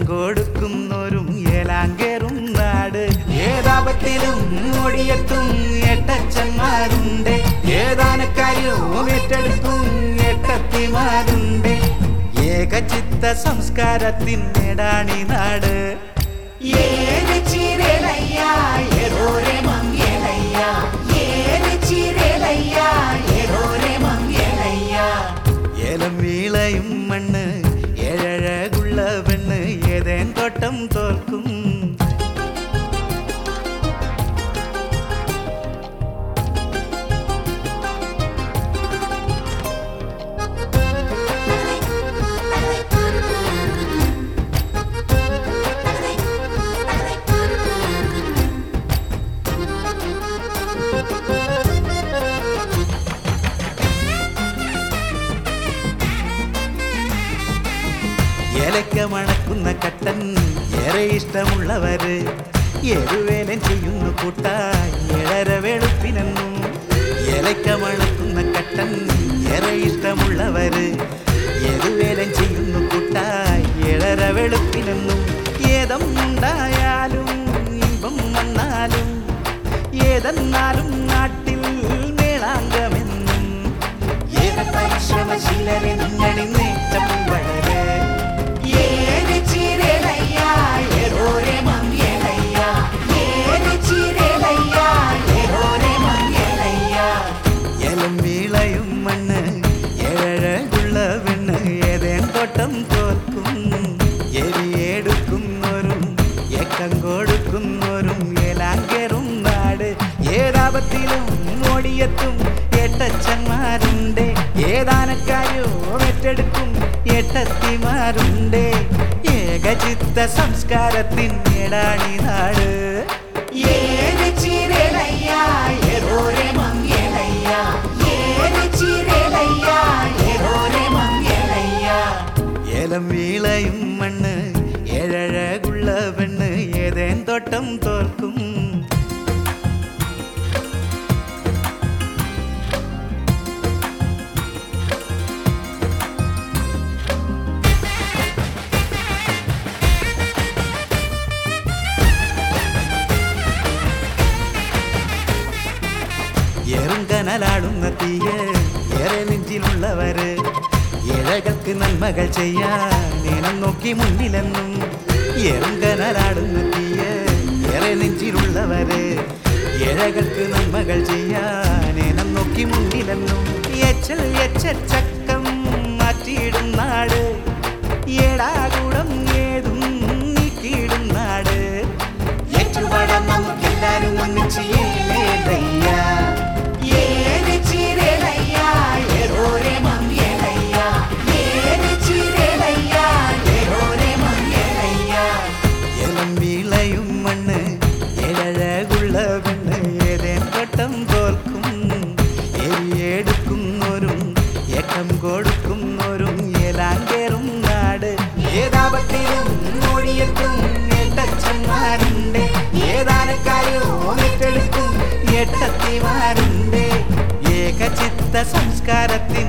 കൊടുക്കുന്നോരും ഏലാങ്കേറും നാട് ഏതാപത്തിലും ഓടിയെത്തും എട്ടച്ചന്മാരുണ്ട് ഏതാനക്കാരും ഏറ്റെടുക്കും എട്ടത്തിമാരുണ്ട് ഏകചിത്ത സംസ്കാരത്തിനെടാണി നാട് ഏത് ചിരലയ്യാ ഏതോരെ മങ്ങലയ്യാ ഏത് ചിരലയ്യാ ഏതോരെ മങ്ങലയ്യാ ഏലം വീളയും മണ്ണ് ഏഴഴകുള്ള പെണ്ണ് ഏതേൻ തോട്ടം തോൽക്കും ഏലക്ക മണക്കുന്ന കട്ടൻ ഏറെ ഇഷ്ടമുള്ളവര് എരുവേലം ചെയ്യുന്നു കൂട്ടായി ഏഴര വെളുപ്പിനെന്നും ഏലക്ക മണക്കുന്ന കട്ടൻ ഏറെ ഇഷ്ടമുള്ളവര് എരുവേലം ചെയ്യുന്നു കൂട്ടായി ഏഴര വെളുപ്പിനെന്നും ഏതം ഉണ്ടായാലും ഇമ്പം വന്നാലും ഏതെന്നാലും നാട്ടിൽ മേളാങ്കമെന്നും ഏത് പരിശ്രമശീലരെ നിങ്ങളിൽ നേട്ടം വളരെ ഏത് ചിരലയ്യാ ഏതോരെ മങ്ങലയ്യാ ഏത് ചിരലയ്യാ ഏതോരെ മങ്ങലയ്യാ ഏലം വീളയും മണ്ണ് ഏഴകുള്ള പെണ്ണ് ഏതേൻ തോട്ടം തോൽക്കും എരിയെടുക്കുന്നവരും ഏക്കം കൊടുക്കുന്നവരും ഏലാങ്കേറും നാട് ഏതാപത്തിലും ഓടിയെത്തും എട്ടച്ചന്മാരുണ്ട് ഏതാനക്കാരോ ഏറ്റെടുക്കും എട്ടത്തിമാരുണ്ട് ഏകചിത്ത സംസ്കാരത്തിൻ ഏടാണി നാട് ഏത് ചിരലയ്യാ ഏതോരെ മങ്ങലയ്യാ ഏത് ചിരലയ്യാ ഏതോരെ മങ്ങലയ്യാ ഏലം വീളയും മണ്ണ് ഏഴഴകുള്ള പെണ്ണ് ഏതേൻ തോട്ടം തോൽക്കും എറുങ്കനലാടുന്ന തീയ ഏറെ നെഞ്ചിലുള്ളവര് ഇഴകൾക്ക് നന്മകൾ ചെയ്യാൻ നോക്കി മുന്നിലെന്നും എറുങ്കനലാടുന്ന തീയ ഏറെ നെഞ്ചിലുള്ളവര് ഇഴകൾക്ക് നന്മകൾ ചെയ്യാൻ നോക്കി മുന്നിലെന്നും എച്ചൽ എച്ചൽ ചക്കം മാറ്റിയിടും നാട് ഏടാകൂടം ഏതും നീക്കിയിടും നാട് ഏറ്റുപാടാൻ നമുക്കെല്ലാരും ഒന്നിച്ച് ഏലേലയ്യ ഏത് ചിരലയ്യാ ഏതോരെ മങ്ങലയ്യാ ഏത് ചിരലയ്യാ ഏതോരെ മങ്ങലയ്യാ ഏലം വീളയും മണ്ണ് ഏഴകുള്ള പെണ്ണ് ഏതേൻ വട്ടം തോൽക്കും എരിയെടുക്കുന്നോരും ഏക്കം കൊടുക്കുന്നോരും ഏലാങ്കേറും നാട് ഏതാപത്തിലും ഓടിയെത്തും എട്ടച്ചന്മാരുണ്ട് ഏതാനക്കാരോ ഏറ്റെടുക്കും എട്ടത്തിമാരുണ്ട് ഏകചിത്ത സംസ്കാരത്തിൽ